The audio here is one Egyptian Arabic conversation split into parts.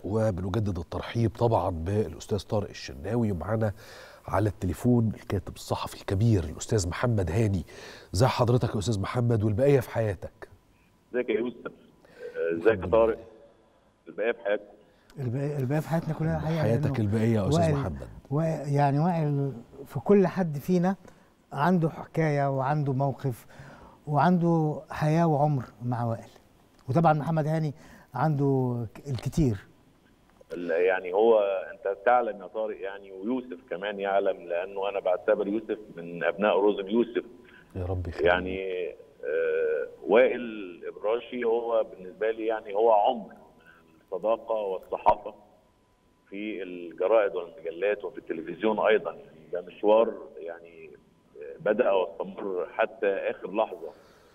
وبنجدد الترحيب طبعا بالاستاذ طارق الشناوي ومعانا على التليفون الكاتب الصحفي الكبير الاستاذ محمد هاني ازي حضرتك يا استاذ محمد والبقيه في حياتك ازيك يا يوسف ازيك يا طارق البقيه في حياتك الباقي الباقي في حياتنا كلها الحقيقه حياتك لأنه البقيه يا استاذ وائل- محمد وائل- يعني وائل في كل حد فينا عنده حكايه وعنده موقف وعنده حياه وعمر مع وائل وطبعا محمد هاني عنده ك- الكتير ال- يعني هو انت تعلم يا طارق يعني ويوسف كمان يعلم لانه انا بعتبر يوسف من ابناء روزن يوسف يا رب يخليك يعني آه، وائل ابراشي هو بالنسبه لي يعني هو عمر من الصداقه والصحافه في الجرائد والمجلات وفي التلفزيون ايضا يعني ده مشوار يعني آه، بدا واستمر حتى اخر لحظه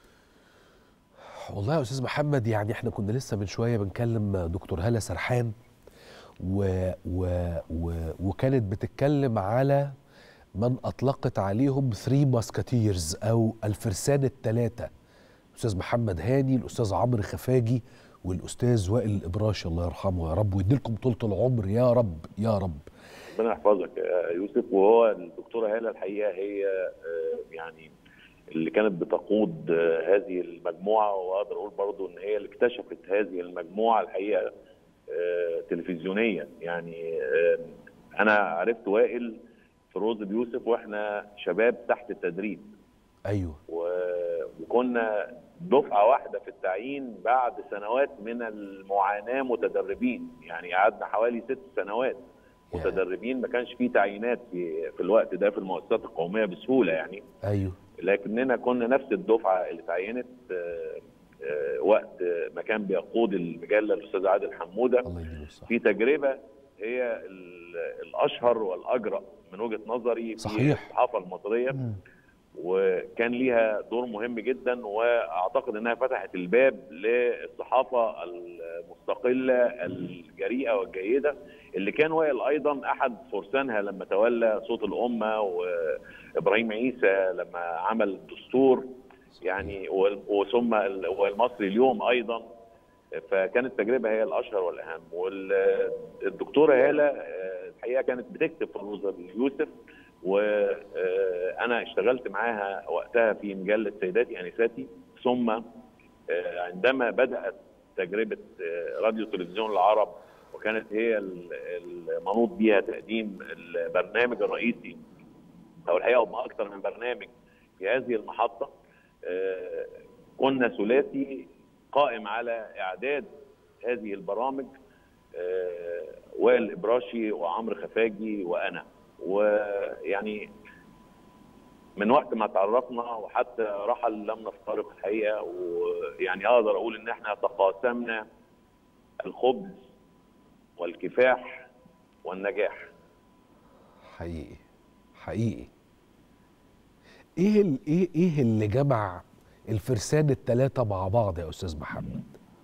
والله يا استاذ محمد يعني احنا كنا لسه من شويه بنكلم دكتور هاله سرحان و و و وكانت بتتكلم على من اطلقت عليهم ثري ماسكاتيرز او الفرسان الثلاثه الاستاذ محمد هاني الاستاذ عمرو خفاجي والاستاذ وائل الابراشي الله يرحمه يا رب ويديلكم طولة العمر يا رب يا رب ربنا يحفظك يا يوسف وهو الدكتوره هاله الحقيقه هي آه، يعني اللي كانت بتقود آه، هذه المجموعه واقدر اقول برضو ان هي اللي اكتشفت هذه المجموعه الحقيقه آه، تلفزيونيا يعني آه، انا عرفت وائل في روز يوسف واحنا شباب تحت التدريب ايوه و- وكنا دفعه واحده في التعيين بعد سنوات من المعاناه متدربين يعني قعدنا حوالي ست سنوات يا. متدربين ما كانش فيه تعيينات في في الوقت ده في المؤسسات القوميه بسهوله يعني ايوه لكننا كنا نفس الدفعه اللي تعينت آه، آه، وقت ما كان بيقود المجله الاستاذ عادل حموده الله يديله الصحه في تجربه هي ال- الاشهر والاجرأ من وجهه نظري في صحيح. الصحافه المصريه مم. وكان ليها دور مهم جدا واعتقد انها فتحت الباب للصحافه المستقله الجريئه والجيده اللي كان وائل ايضا احد فرسانها لما تولى صوت الامه وابراهيم عيسى لما عمل الدستور يعني وال- وثم ال- والمصري اليوم ايضا فكانت تجربه هي الاشهر والاهم والدكتوره هاله آه، الحقيقه كانت بتكتب في روزا يوسف وانا اشتغلت معاها وقتها في مجله سيداتي انساتي ثم آه، عندما بدات تجربه آه، راديو تلفزيون العرب وكانت هي ال- المنوط بها تقديم البرنامج الرئيسي او الحقيقه هم اكثر من برنامج في هذه المحطه آه، كنا ثلاثي قائم على اعداد هذه البرامج آه، وائل ابراشي وعمرو خفاجي وانا ويعني من وقت ما تعرفنا وحتى رحل لم نفترق الحقيقه ويعني اقدر اقول ان احنا تقاسمنا الخبز والكفاح والنجاح حقيقي حقيقي ايه ال- ايه ايه اللي جمع الفرسان الثلاثه مع بعض يا استاذ محمد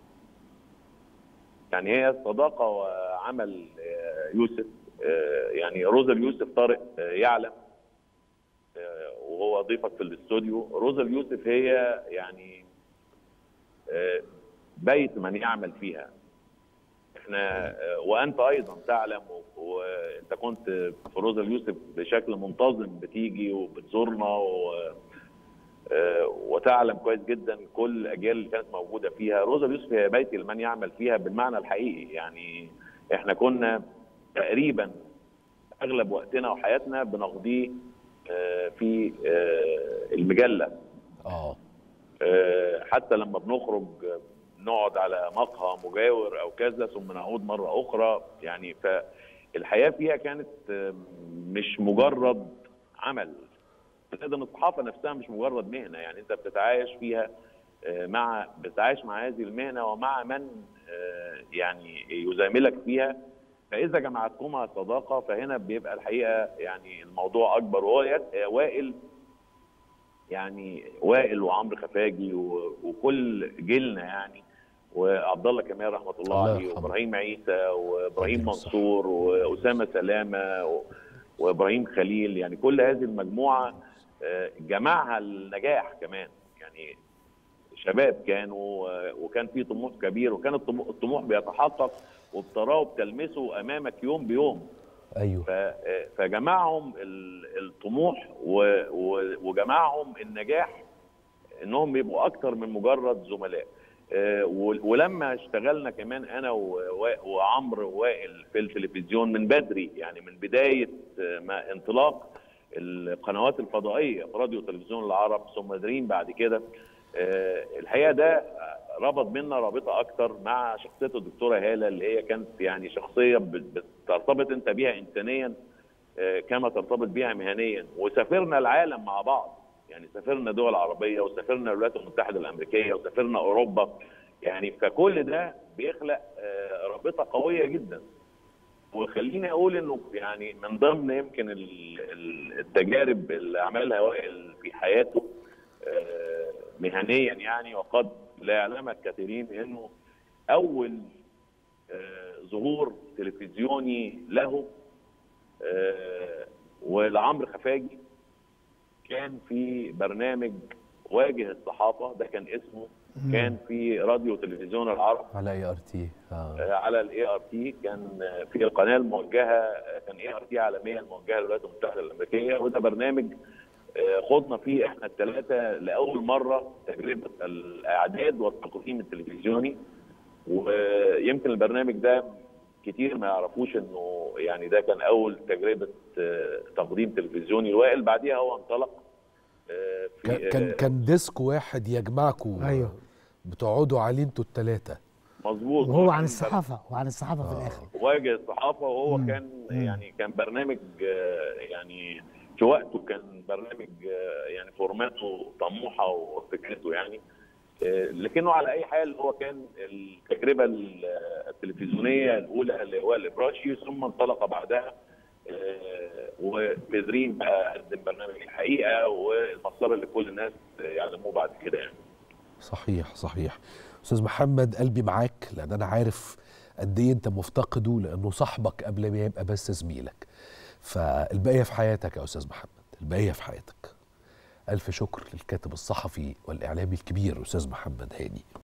يعني هي صداقة وعمل آه، يوسف آه، يعني روزل يوسف طارق آه، يعلم آه، وهو ضيفك في الاستوديو روزل يوسف هي يعني آه، بيت من يعمل فيها احنا آه، وانت ايضا تعلم و- وانت كنت في روزل يوسف بشكل منتظم بتيجي وبتزورنا و آه، وتعلم كويس جدا كل الاجيال اللي كانت موجوده فيها روزا يوسف هي بيت لمن يعمل فيها بالمعنى الحقيقي يعني احنا كنا تقريبا اغلب وقتنا وحياتنا بنقضيه آه، في آه، المجله اه آه، حتى لما بنخرج آه، نقعد على مقهى مجاور او كذا ثم نعود مره اخرى يعني فالحياه فيها كانت آه، مش مجرد عمل ايضا الصحافه نفسها مش مجرد مهنه يعني انت بتتعايش فيها آه، مع بتتعايش مع هذه المهنه ومع من آه، يعني يزاملك فيها فاذا جمعتكما صداقه فهنا بيبقى الحقيقه يعني الموضوع اكبر وهو يد- آه، وائل يعني وائل وعمرو خفاجي و- وكل جيلنا يعني وعبد الله كمال رحمه الله الله عليه يرحمه. وابراهيم عيسى وابراهيم يديله الصحة. منصور واسامه سلامه و- وابراهيم خليل يعني كل هذه المجموعه آه، جمعها النجاح كمان يعني شباب كانوا آه، وكان في طموح كبير وكان الطموح الطموح بيتحقق وبتراه وبتلمسه امامك يوم بيوم ايوه ف- فجمعهم ال- الطموح و- و- وجمعهم النجاح انهم يبقوا اكتر من مجرد زملاء آه، ول- ولما اشتغلنا كمان انا و- و- وعمرو وائل في التلفزيون من بدري يعني من بدايه آه، ما انطلاق القنوات الفضائيه في راديو وتلفزيون العرب ثم دريم بعد كده آه، الحقيقه ده ربط بينا رابطه اكتر مع شخصيه الدكتوره هاله اللي هي كانت يعني شخصيه بت- بترتبط انت بيها انسانيا آه، كما ترتبط بيها مهنيا وسافرنا العالم مع بعض يعني سافرنا دول عربيه وسافرنا الولايات المتحده الامريكيه وسافرنا اوروبا يعني فكل ده بيخلق آه، رابطه قويه جدا وخليني اقول انه يعني من ضمن يمكن ال- ال- التجارب اللي عملها وائل في حياته آه، مهنيا يعني وقد لا يعلمها الكثيرين انه اول آه، ظهور تلفزيوني له آه، ولعمرو خفاجي كان في برنامج واجه الصحافه ده كان اسمه كان في راديو تلفزيون العرب على اي ار تي آه، على الاي ار تي كان آه، في القناه الموجهه آه، كان اي ار تي عالميه الموجهه للولايات المتحده الامريكيه وده برنامج آه، خضنا فيه احنا الثلاثه لاول مره تجربه الاعداد والتقييم التلفزيوني ويمكن البرنامج ده كتير ما يعرفوش انه يعني ده كان اول تجربه آه، تقديم تلفزيوني لوائل بعديها هو انطلق آه، في كان كان آه، كان ديسك واحد يجمعكم أيوه. بتقعدوا عليه انتوا الثلاثه مظبوط وهو عن كان الصحافه وعن الصحافه في الاخر واجه الصحافه وهو مم. كان مم. يعني كان برنامج آه، يعني في وقته كان برنامج آه، يعني فورماته طموحه وفكرته يعني آه، لكنه على اي حال هو كان التجربه ال- التلفزيونيه الاولى لوائل الابراشي ثم انطلق بعدها آه، وبدرين بقى قدم برنامج الحقيقه والمسار اللي كل الناس يعلموه بعد كده يعني صحيح صحيح استاذ محمد قلبي معاك لان انا عارف قد ايه انت مفتقده لانه صاحبك قبل ما يبقى بس زميلك فالبقيه في حياتك يا استاذ محمد البقيه في حياتك الف شكر للكاتب الصحفي والاعلامي الكبير استاذ محمد هاني